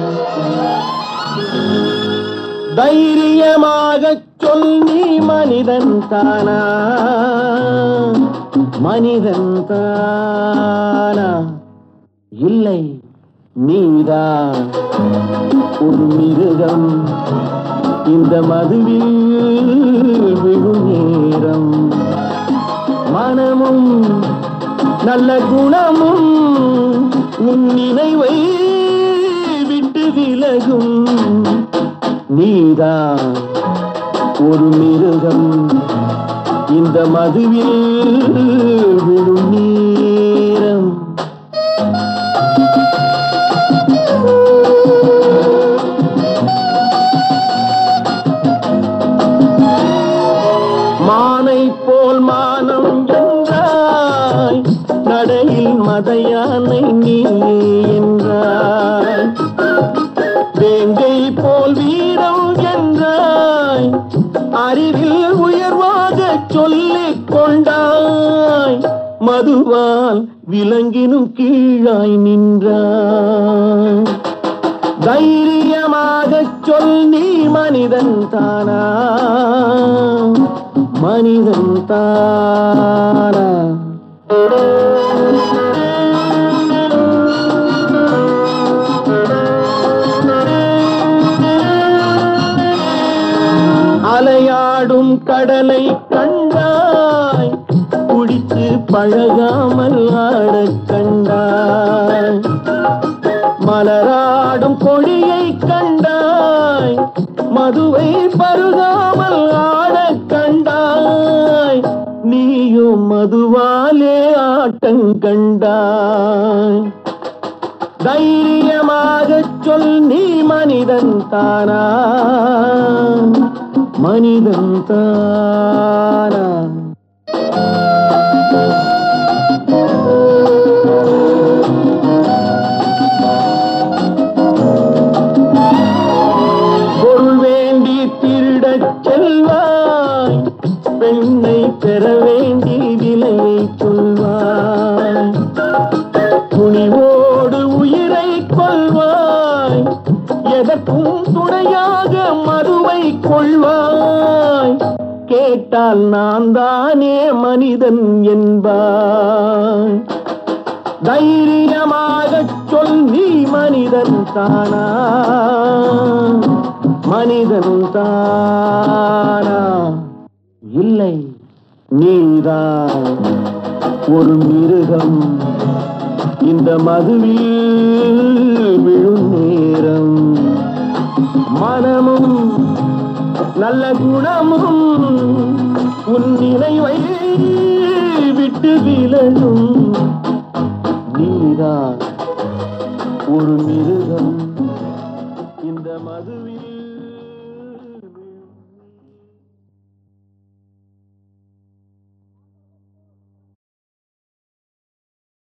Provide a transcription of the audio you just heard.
தைரியமாகச் சொல் நீ மனிதன் தானா மனிதன் தானா இல்லை நீதான் ஒரு மிருகம் இந்த மதுவில் விழும் நேரம் மனமும் நல்ல குணமும் உன் நினைவை விட்டு விலகும் நீதான் ஒரு மிருகம் இந்த மதுவில் விழும் நேரம் மானை போல் மானம் என்றாய் நடையில் மதையானை நீ என்றாய் வேங்கை போல் வீரம் என்றாய் அறிவில் உயர்வாக சொல்லிக் கொண்டாய் மதுவால் விலங்கினும் கீழாய் நின்றாய் தைரியமாகச் சொல் நீ மனிதன் தானா மனிதன் தானா அலையாடும் கடலை கண்டாய் குடித்து பழகாமல் ஆடக் கண்டாய் மலராடும் கொடியை கண்டாய் மதுவை பருகாமல் ஆடக் கண்டாய் நீயும் மதுவாலே ஆட்டம் கண்டாய் தைரியமாகச் சொல் நீ மனிதன் தானா மனிதன் தானா பொருள் வேண்டி திருடச் செல்வாய் பெண்ணை பெற வேண்டி விலையை சொல்வாய் துணிவோடு உயிரை கொள்வாய் எதற்கும் துணையாக மதுவை கொள்வாய் கேட்டால் நான் தானே மனிதன் என்பாய் தைரியமாகச் சொல் நீ மனிதன் தானா மனிதன் தானா இல்லை நீதான் ஒரு மிருகம் இந்த மதுவில் விழும் நேரம் மனமும் நல்ல குணமும் உன் நினைவை விட்டு விலகும் நீதான் ஒரு மிருகம் இந்த மதுவில்